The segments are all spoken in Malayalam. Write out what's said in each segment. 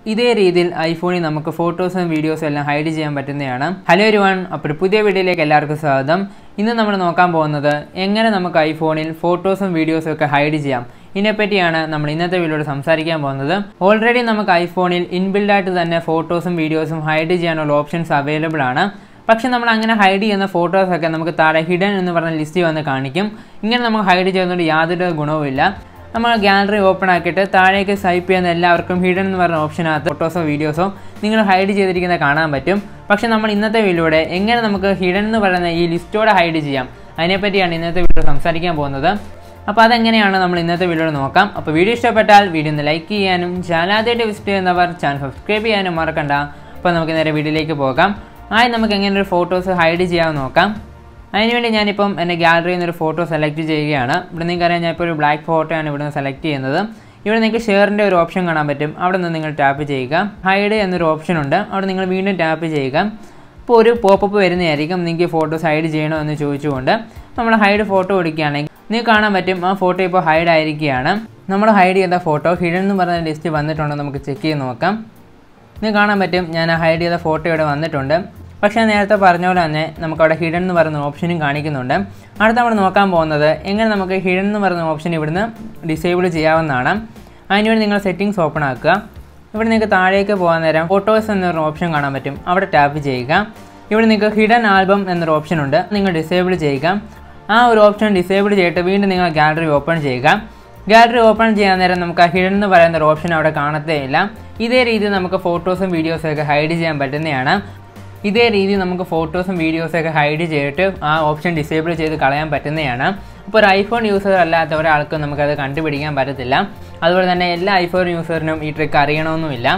ഇതേ രീതിയിൽ ഐഫോണിൽ നമുക്ക് ഫോട്ടോസും വീഡിയോസും എല്ലാം ഹൈഡ് ചെയ്യാൻ പറ്റുന്നതാണ് ഹലോ ഒരു വൺ അപ്പോൾ ഒരു പുതിയ വീഡിയോയിലേക്ക് എല്ലാവർക്കും സ്വാഗതം ഇന്ന് നമ്മൾ നോക്കാൻ പോകുന്നത് എങ്ങനെ നമുക്ക് ഐഫോണിൽ ഫോട്ടോസും വീഡിയോസും ഒക്കെ ഹൈഡ് ചെയ്യാം ഇതിനെപ്പറ്റിയാണ് നമ്മൾ ഇന്നത്തെ വീഡിയോയിൽ സംസാരിക്കാൻ പോകുന്നത് ഓൾറെഡി നമുക്ക് ഐഫോണിൽ ഇൻബിൽഡ് ആയിട്ട് തന്നെ ഫോട്ടോസും വീഡിയോസും ഹൈഡ് ചെയ്യാനുള്ള ഓപ്ഷൻസ് അവൈലബിൾ ആണ് പക്ഷെ നമ്മൾ അങ്ങനെ ഹൈഡ് ചെയ്യുന്ന ഫോട്ടോസൊക്കെ നമുക്ക് താഴെ ഹിഡൻ എന്ന് പറഞ്ഞ ലിസ്റ്റ് വന്ന് കാണിക്കും ഇങ്ങനെ നമുക്ക് ഹൈഡ് ചെയ്യുന്നതുകൊണ്ട് യാതൊരു ഗുണവുമില്ല നമ്മൾ ഗാലറി ഓപ്പൺ ആക്കിയിട്ട് താഴേക്ക് സ്വൈപ്പ് ചെയ്യുന്ന എല്ലാവർക്കും ഹിഡൻ എന്ന് പറഞ്ഞ ഓപ്ഷനകത്ത് ഫോട്ടോസോ വീഡിയോസോ നിങ്ങൾ ഹൈഡ് ചെയ്തിരിക്കുന്നത് കാണാൻ പറ്റും പക്ഷേ നമ്മൾ ഇന്നത്തെ വീഡിയോയുടെ എങ്ങനെ നമുക്ക് ഹിഡൻ എന്ന് പറയുന്ന ഈ ലിസ്റ്റോടെ ഹൈഡ് ചെയ്യാം അതിനെപ്പറ്റിയാണ് ഇന്നത്തെ വീഡിയോ സംസാരിക്കാൻ പോകുന്നത് അപ്പോൾ അതെങ്ങനെയാണ് നമ്മൾ ഇന്നത്തെ വീഡിയോ നോക്കാം അപ്പോൾ വീഡിയോ ഇഷ്ടപ്പെട്ടാൽ വീഡിയോ ഒന്ന് ലൈക്ക് ചെയ്യാനും ചാനൽ ആദ്യമായിട്ട് വിസിറ്റ് ചെയ്യുന്നവർ ചാനൽ സബ്സ്ക്രൈബ് ചെയ്യാനും മറക്കണ്ട അപ്പോൾ നമുക്ക് നേരെ വീഡിയോയിലേക്ക് പോകാം ആയി നമുക്ക് എങ്ങനെ ഒരു ഫോട്ടോസ് ഹൈഡ് ചെയ്യാമെന്ന് നോക്കാം അതിനുവേണ്ടി ഞാനിപ്പം എൻ്റെ ഗാലറിയിൽ നിന്ന് ഒരു ഫോട്ടോ സെലക്ട് ചെയ്യുകയാണ് ഇവിടെ നിങ്ങൾക്ക് അറിയാം ഞാനിപ്പോൾ ഒരു ബ്ലാക്ക് ഫോട്ടോയാണ് ഇവിടെ നിന്ന് സെലക്ട് ചെയ്യുന്നത് ഇവിടെ നിങ്ങൾക്ക് ഷെയറിൻ്റെ ഒരു ഓപ്ഷൻ കാണാൻ പറ്റും അവിടെ നിന്ന് നിങ്ങൾ ടാപ്പ് ചെയ്യുക ഹൈഡ് എന്നൊരു ഓപ്ഷൻ ഉണ്ട് അവിടെ നിങ്ങൾ വീണ്ടും ടാപ്പ് ചെയ്യുക ഇപ്പോൾ ഒരു പോപ്പപ്പ് വരുന്നതായിരിക്കും നിങ്ങൾക്ക് ഫോട്ടോസ് ഹൈഡ് ചെയ്യണോ എന്ന് ചോദിച്ചുകൊണ്ട് നമ്മൾ ഹൈഡ് ഫോട്ടോ എടുക്കുകയാണെങ്കിൽ നിങ്ങൾക്ക് കാണാൻ പറ്റും ആ ഫോട്ടോ ഇപ്പോൾ ഹൈഡ് ആയിരിക്കുകയാണ് നമ്മൾ ഹൈഡ് ചെയ്ത ഫോട്ടോ ഹിഡൻ എന്ന് പറഞ്ഞ ലിസ്റ്റ് വന്നിട്ടുണ്ടോ നമുക്ക് ചെക്ക് ചെയ്ത് നോക്കാം നിങ്ങൾക്ക് കാണാൻ പറ്റും ഞാൻ ഹൈഡ് ചെയ്ത ഫോട്ടോ ഇവിടെ വന്നിട്ടുണ്ട് പക്ഷേ നേരത്തെ പറഞ്ഞ പോലെ തന്നെ നമുക്ക് അവിടെ ഹിഡൻ എന്ന് പറയുന്ന ഓപ്ഷനും കാണിക്കുന്നുണ്ട് അടുത്ത നമ്മൾ നോക്കാൻ പോകുന്നത് എങ്ങനെ നമുക്ക് ഹിഡൻ എന്ന് പറയുന്ന ഓപ്ഷൻ ഇവിടുന്ന് ഡിസേബിൾ ചെയ്യാവുന്നതാണ് അതിനുവേണ്ടി നിങ്ങൾ സെറ്റിങ്സ് ഓപ്പൺ ആക്കുക ഇവിടെ നിങ്ങൾക്ക് താഴേക്ക് പോകാൻ നേരം ഫോട്ടോസ് എന്നൊരു ഓപ്ഷൻ കാണാൻ പറ്റും അവിടെ ടാപ്പ് ചെയ്യുക ഇവിടെ നിങ്ങൾക്ക് ഹിഡൻ ആൽബം എന്നൊരു ഓപ്ഷൻ ഉണ്ട് നിങ്ങൾ ഡിസേബിൾ ചെയ്യുക ആ ഒരു ഓപ്ഷൻ ഡിസേബിൾ ചെയ്തിട്ട് വീണ്ടും നിങ്ങൾ ഗാലറി ഓപ്പൺ ചെയ്യുക ഗാലറി ഓപ്പൺ ചെയ്യാൻ നേരം നമുക്ക് ആ ഹിഡൻ എന്ന് പറയുന്ന ഒരു ഓപ്ഷൻ അവിടെ കാണത്തേ ഇല്ല ഇതേ രീതിയിൽ നമുക്ക് ഫോട്ടോസും വീഡിയോസും ഒക്കെ ഹൈഡ് ചെയ്യാൻ പറ്റുന്നതാണ് ഇതേ രീതിയിൽ നമുക്ക് ഫോട്ടോസും വീഡിയോസും ഒക്കെ ഹൈഡ് ചെയ്തിട്ട് ആ ഓപ്ഷൻ ഡിസേബിൾ ചെയ്ത് കളയാൻ പറ്റുന്നതാണ് അപ്പോൾ ഒരു ഐഫോൺ യൂസർ അല്ലാത്ത ഒരാൾക്കും നമുക്കത് കണ്ടുപിടിക്കാൻ പറ്റത്തില്ല അതുപോലെ തന്നെ എല്ലാ ഐഫോൺ യൂസറിനും ഈ ട്രിക്ക് അറിയണമെന്നുമില്ല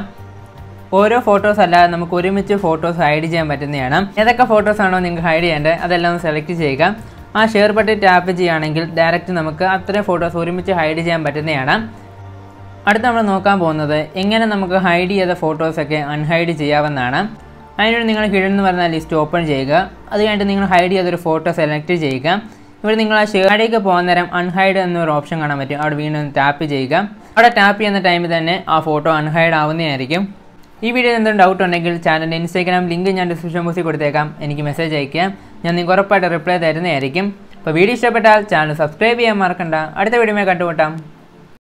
ഓരോ ഫോട്ടോസ് അല്ലാതെ നമുക്ക് ഒരുമിച്ച് ഫോട്ടോസ് ഹൈഡ് ചെയ്യാൻ പറ്റുന്നതാണ് ഏതൊക്കെ ഫോട്ടോസ് ആണോ നിങ്ങൾക്ക് ഹൈഡ് ചെയ്യേണ്ടത് അതെല്ലാം ഒന്ന് സെലക്ട് ചെയ്യുക ആ ഷെയർ ബട്ടൺ ടാപ്പ് ചെയ്യുകയാണെങ്കിൽ ഡയറക്റ്റ് നമുക്ക് അത്രയും ഫോട്ടോസ് ഒരുമിച്ച് ഹൈഡ് ചെയ്യാൻ പറ്റുന്നതാണ് അടുത്ത നമ്മൾ നോക്കാൻ പോകുന്നത് എങ്ങനെ നമുക്ക് ഹൈഡ് ചെയ്ത ഫോട്ടോസൊക്കെ അൺഹൈഡ് ചെയ്യാവുന്നതാണ് അതിനുവേണ്ടി നിങ്ങൾ ഹിഡൻ എന്ന് പറഞ്ഞ ലിസ്റ്റ് ഓപ്പൺ ചെയ്യുക അത് കഴിഞ്ഞിട്ട് നിങ്ങൾ ഹൈഡ് ചെയ്തൊരു ഫോട്ടോ സെലക്ട് ചെയ്യുക ഇവിടെ നിങ്ങൾ ആ ഷെയറിലേക്ക് പോകുന്ന നേരം അൺഹൈഡ് എന്നൊരു ഓപ്ഷൻ കാണാൻ പറ്റും അവിടെ വീണ്ടും ടാപ്പ് ചെയ്യുക അവിടെ ടാപ്പ് ചെയ്യുന്ന ടൈമിൽ തന്നെ ആ ഫോട്ടോ അൺഹൈഡ് ആവുന്നതായിരിക്കും ഈ വീഡിയോയിൽ എന്തെങ്കിലും ഡൗട്ട് ഉണ്ടെങ്കിൽ ചാനലിൻ്റെ ഇൻസ്റ്റാഗ്രാം ലിങ്ക് ഞാൻ ഡിസ്ക്രിപ്ഷൻ ബോക്സിൽ കൊടുത്തേക്കാം എനിക്ക് മെസ്സേജ് അയക്കാം ഞാൻ നിങ്ങൾക്ക് ഉറപ്പായിട്ട് റിപ്ലൈ തരുന്നതായിരിക്കും അപ്പോൾ വീഡിയോ ഇഷ്ടപ്പെട്ടാൽ ചാനൽ സബ്സ്ക്രൈബ് ചെയ്യാൻ മറക്കണ്ട അടുത്ത വീഡിയോ കണ്ടുമുട്ടാം